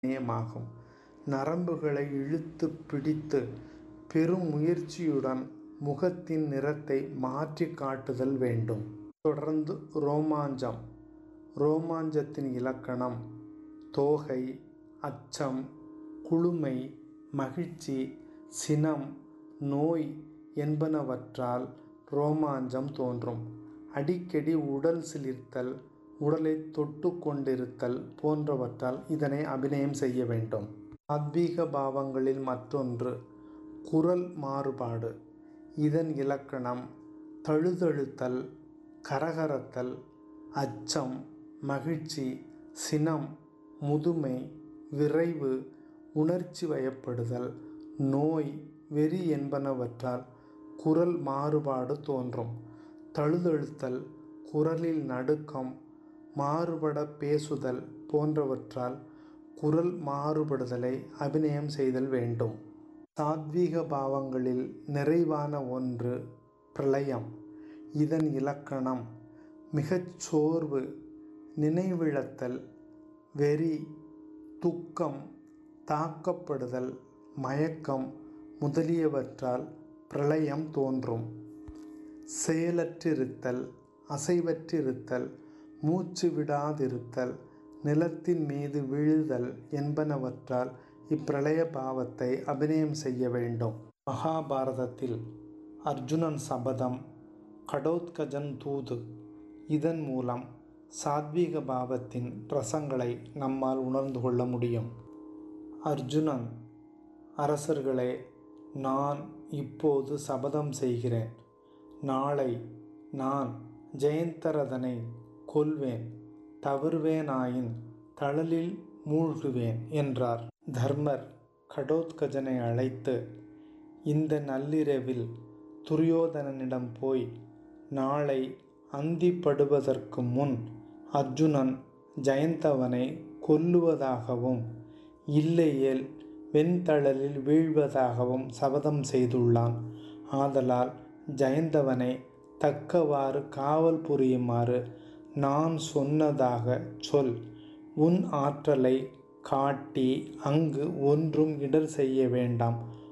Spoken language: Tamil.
நேயமாகும். நரம்புகளை இழுத்துப் பிடித்து பெரும் முயற்சியுடன் முகத்தின் நிறத்தை மாற்றிக் காட்டுதல் வேண்டும். தொடர்ந்து ரோமாஞ்சம் ரோமாஞ்சத்தின் இலக்கணம் தோகை, அச்சம், குளுமை, மகிழ்ச்சி, சினம், நோய் என்பனவற்றால் ரோமாஞ்சம் தோன்றும். அடிக்கடி உடல் சிலிர்த்தல், உடலைத் தொட்டுக் கொண்டிருத்தல் போன்றவற்றால் இதனை அபிநயம் செய்ய வேண்டும். சாத்வீக பாவங்களில் மற்றொன்று குரல் மாறுபாடு. இதன் இலக்கணம் தழுதழுத்தல், கரகரத்தல், அச்சம், மகிழ்ச்சி, சினம், முதுமை, விரைவு, உணர்ச்சி வயப்படுதல், நோய், வெறி என்பனவற்றால் குரல் மாறுபாடு தோன்றும். தழுதழுத்தல், குரலில் நடுக்கம், மாறுபடப் பேசுதல் போன்றவற்றால் குரல் மாறுபடுதலை அபிநயம் செய்தல் வேண்டும். சாத்வீக பாவங்களில் நிறைவான ஒன்று பிரளயம். இதன் இலக்கணம் மிகச் சோர்வு, நினைவிழத்தல், வெறி, துக்கம், தாக்கப்படுதல், மயக்கம் முதலியவற்றால் பிரளயம் தோன்றும். செயலற்றிருத்தல், அசைவற்றிருத்தல், மூச்சு விடாதிருத்தல், நிலத்தின் மீது விழுதல் என்பனவற்றால் இப்பிரளய பாவத்தை அபிநயம் செய்ய வேண்டும். மகாபாரதத்தில் அர்ஜுனன் சபதம், கடோத்கஜன் தூது இதன் மூலம் சாத்வீக பாவத்தின் ரசங்களை நம்மால் உணர்ந்து கொள்ள முடியும். அர்ஜுனன் அரசர்களே நான் இப்போது சபதம் செய்கிறேன். நாளை நான் ஜெயந்தரதனைக் கொல்வேன். தவறுவேனாயின் தழலில் மூழ்குவேன் என்றார். தர்மர் கடோத்கஜனை அழைத்து இந்த நள்ளிரவில் துரியோதனனிடம் போய் நாளை அந்திப்படுவதற்கு முன் அர்ஜுனன் ஜயந்தவனைக் கொல்லுவதாகவும் இல்லையேல் வெண்தழலில் வீழ்வதாகவும் சபதம் செய்துள்ளான். ஆதலால் ஜயந்தவனைத் தக்கவாறு காவல் புரியுமாறு நான் சொன்னதாகச் சொல். உன் ஆற்றலைக் காட்டி அங்கு ஒன்றும் இடர் செய்ய வேண்டாம்.